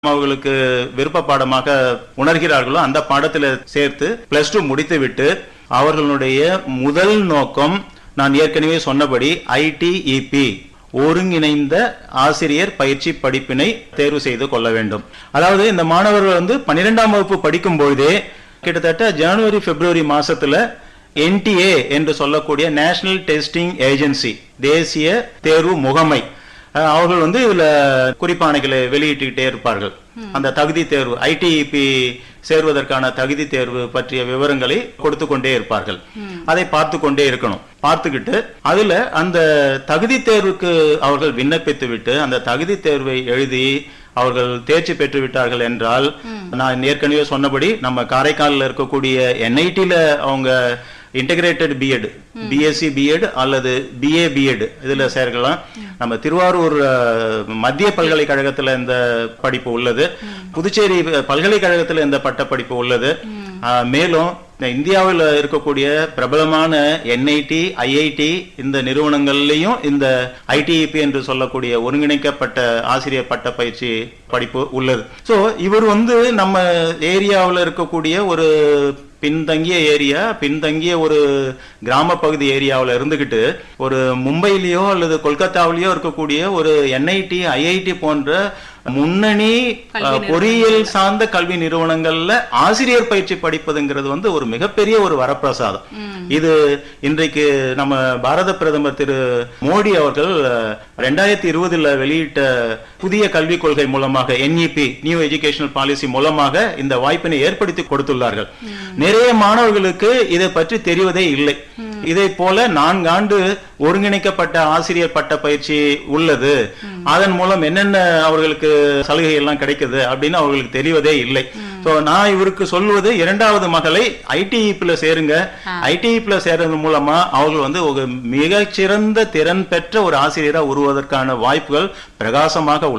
அவர்களுக்கு விருப்ப பாடமாக உணர்கிறார்களோ அந்த பாடத்தில் சேர்த்து பிளஸ் டூ முடித்துவிட்டு அவர்களுடைய முதல் நோக்கம் நான் ஏற்கனவே சொன்னபடி ஐடிஇபி ஒருங்கிணைந்த ஆசிரியர் பயிற்சி படிப்பினை தேர்வு செய்து கொள்ள வேண்டும் அதாவது இந்த மாணவர்கள் வந்து பன்னிரெண்டாம் வகுப்பு படிக்கும் பொழுதே கிட்டத்தட்ட ஜனவரி பிப்ரவரி மாசத்துல என்டிஏ என்று சொல்லக்கூடிய நேஷனல் டெஸ்டிங் ஏஜென்சி தேசிய தேர்வு முகமை அஹ் அவர்கள் வந்து இதுல குறிப்பாணைகளை வெளியிட்டுக்கிட்டே இருப்பார்கள் அந்த தகுதி தேர்வு ஐடிஇபி சேர்வதற்கான தகுதி தேர்வு பற்றிய விவரங்களை கொடுத்து கொண்டே இருப்பார்கள் அதை பார்த்து கொண்டே இருக்கணும் பார்த்துக்கிட்டு அதுல அந்த தகுதி தேர்வுக்கு அவர்கள் விண்ணப்பித்து விட்டு அந்த தகுதி தேர்வை எழுதி அவர்கள் தேர்ச்சி பெற்று விட்டார்கள் என்றால் நான் ஏற்கனவே சொன்னபடி நம்ம காரைக்காலில் இருக்கக்கூடிய என்ஐடில அவங்க இன்டகிரேட்டட் பிஎட் பிஎஸ்சி பிஎட் அல்லது பிஏ பிஎட் இதுல சேர்க்கலாம் நம்ம திருவாரூர் அஹ், மத்திய பல்கலைக்கழகத்துல இந்த படிப்பு உள்ளது புதுச்சேரி பல்கலைக்கழகத்துல இந்த பட்ட படிப்பு உள்ளது அஹ், மேலும் இந்த இந்தியாவில் இருக்கக்கூடிய பிரபலமான என்ஐடி ஐஐடி இந்த நிறுவனங்கள்லயும் இந்த ஐடிஇபி என்று சொல்லக்கூடிய ஒருங்கிணைக்கப்பட்ட ஆசிரியர் பட்ட பயிற்சி படிப்பு உள்ளது சோ இவர் வந்து நம்ம ஏரியாவில் இருக்கக்கூடிய ஒரு பின்தங்கிய ஏரியா பின்தங்கிய ஒரு கிராம பகுதி ஏரியாவில் இருந்துகிட்டு ஒரு மும்பையிலயோ அல்லது கொல்கத்தாவிலயோ இருக்கக்கூடிய ஒரு என்ஐடி ஐஐடி போன்ற முன்னணி அஹ், பொறியியல் சார்ந்த கல்வி நிறுவனங்கள்ல ஆசிரியர் பயிற்சி படிப்பதுங்கிறது வந்து ஒரு மிகப்பெரிய ஒரு வரப்பிரசாதம் இது இன்றைக்கு நம்ம பாரத பிரதமர் திரு மோடி அவர்கள் அஹ், ரெண்டாயிரத்தி இருபதுல வெளியிட்ட புதிய கல்விக் கொள்கை மூலமாக என்இபி நியூ எஜுகேஷனல் பாலிசி மூலமாக இந்த வாய்ப்பினை ஏற்படுத்தி கொடுத்துள்ளார்கள் நிறைய மாணவர்களுக்கு இதை பற்றி தெரிவதே இல்லை இதை போல நான்கு ஆண்டு ஒருங்கிணைக்கப்பட்ட ஆசிரியர் பட்ட பயிற்சி உள்ளது அதன் மூலம் என்னென்ன அவர்களுக்கு சலுகை எல்லாம் கிடைக்குது அப்படின்னு அவர்களுக்கு தெரிவதே இல்லை சோ நான் இவருக்கு சொல்வது இரண்டாவது மகளை ஐடிஇபில சேருங்க ஐடிஇபில சேர்றது மூலமா அவர்கள் வந்து ஒரு மிகச்சிறந்த திறன் பெற்ற ஒரு ஆசிரியரா உருவதற்கான வாய்ப்புகள் பிரகாசமாக உள்ளது